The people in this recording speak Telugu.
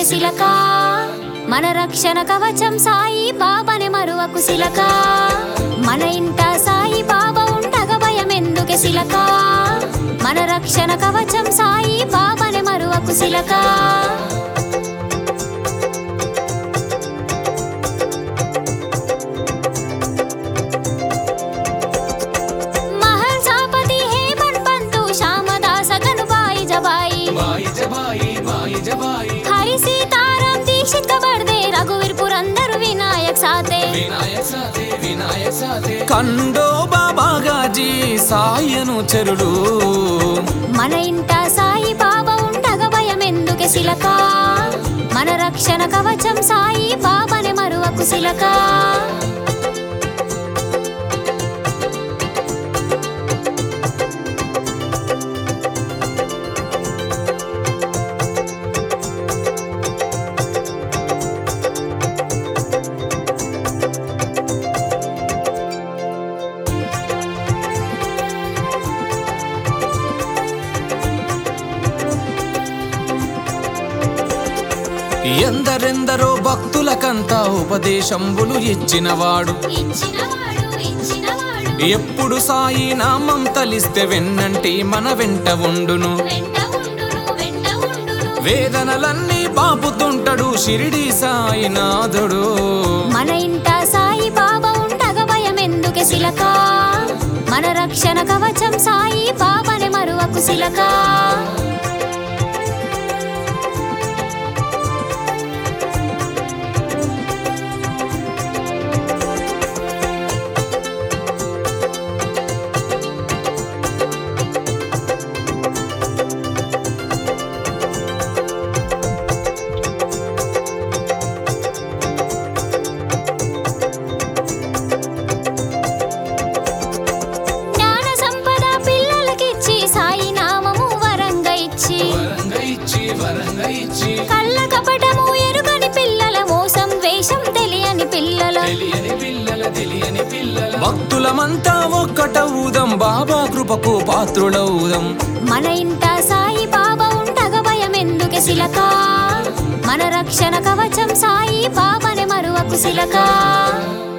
భయమెందుకే సిలక మన రక్షణ కవచం సాయి బాబాని మరువకు సిలక మన ఇంట సాయి బాబా ఉండగ భయమెందుకే సిలక మన రక్షణ కవచం సాయి బాబాని మరువకు సిలక మహల్ సాపతి హేమంత్ పంతు శ్యామదాస గనుబాయి జబాయి బాయి జబాయి బాయి జబాయి హరి సీతారాం దీక్షిత బర్దే రఘువీర్ పురందరు వినాయక్ సాతే వినాయక సాతే వినాయక సాతే కండో బాబాగాజీ సాయను చెరుడు మన ఇంట సాయి బాబా ఉండగ భయమెందుకే సిలక మన రక్షణ కవచం సాయి బాబాని మరువకు సిలక ఎందరెందరో భక్తులకంతా ఉపదేశంబులు ఇచ్చినవాడు ఇచ్చినవాడు ఇచ్చినవాడు ఎప్పుడు సాయి నామం తలిస్తే వెన్నంటి మన వెంట ఉండును వెంట ఉండును వెంట ఉండును వేదనలన్నీ బాపుతుంటడు షిరిడి సాయినాథుడు మన ఇంట సాయి బాబా ఉండగ భయమెందుకే సిలక మన రక్షణ కవచం సాయి బాబాని మరువకు సిలక జ్ఞాన సంపద పిల్లలకిచ్చి సాయి నామము వరంగా ఇచ్చి వరంగా ఇచ్చి వరంగా ఇచ్చి కళ్ళ కపటము ఎరుగని పిల్లల మోసం వేషం తెలియని పిల్లల తెలియని పిల్లల తెలియని పిల్లల భక్తులమంతా ఒక్కటవుదం బాబా కృపకు పాత్రులవుదం మన ఇంట సాయి బాబా ఉండగ భయమెందుకే సిలక మన రక్షణ కవచం సాయి బాబాని మరువకు సిలక